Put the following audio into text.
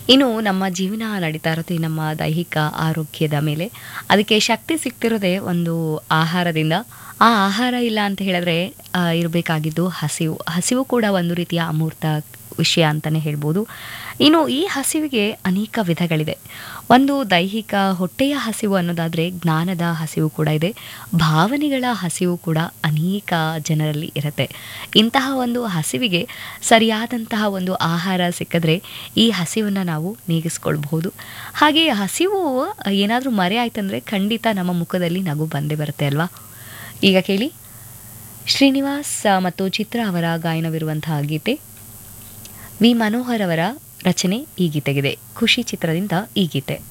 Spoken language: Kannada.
ಇನ್ನು ನಮ್ಮ ಜೀವನ ನಡೀತಾ ಇರುತ್ತೆ ನಮ್ಮ ದೈಹಿಕ ಆರೋಗ್ಯದ ಮೇಲೆ ಅದಕ್ಕೆ ಶಕ್ತಿ ಸಿಗ್ತಿರೋದೇ ಒಂದು ಆಹಾರದಿಂದ ಆ ಆಹಾರ ಇಲ್ಲ ಅಂತ ಹೇಳಿದ್ರೆ ಇರಬೇಕಾಗಿದ್ದು ಹಸಿವು ಹಸಿವು ಕೂಡ ಒಂದು ರೀತಿಯ ಅಮೂರ್ತ ವಿಷಯ ಅಂತಲೇ ಹೇಳ್ಬೋದು ಇನ್ನು ಈ ಹಸಿವಿಗೆ ಅನೇಕ ವಿಧಗಳಿದೆ ಒಂದು ದೈಹಿಕ ಹೊಟ್ಟೆಯ ಹಸಿವು ಅನ್ನೋದಾದರೆ ಜ್ಞಾನದ ಹಸಿವು ಕೂಡ ಇದೆ ಭಾವನೆಗಳ ಹಸಿವು ಕೂಡ ಅನೇಕ ಜನರಲ್ಲಿ ಇರುತ್ತೆ ಇಂತಹ ಒಂದು ಹಸಿವಿಗೆ ಸರಿಯಾದಂತಹ ಒಂದು ಆಹಾರ ಸಿಕ್ಕಿದ್ರೆ ಈ ಹಸಿವನ್ನು ನಾವು ನೀಗಿಸ್ಕೊಳ್ಬಹುದು ಹಾಗೆ ಹಸಿವು ಏನಾದರೂ ಮರೆ ಆಯ್ತಂದರೆ ಖಂಡಿತ ನಮ್ಮ ಮುಖದಲ್ಲಿ ನಗು ಬಂದೇ ಬರುತ್ತೆ ಅಲ್ವಾ ಈಗ ಕೇಳಿ ಶ್ರೀನಿವಾಸ್ ಮತ್ತು ಚಿತ್ರ ಅವರ ಗಾಯನವಿರುವಂತಹ ಗೀತೆ ವಿ ಮನೋಹರ್ ಅವರ ರಚನೆ ಈ ಗೀತೆಗಿದೆ ಖುಷಿ ಚಿತ್ರದಿಂದ ಈ ಗೀತೆ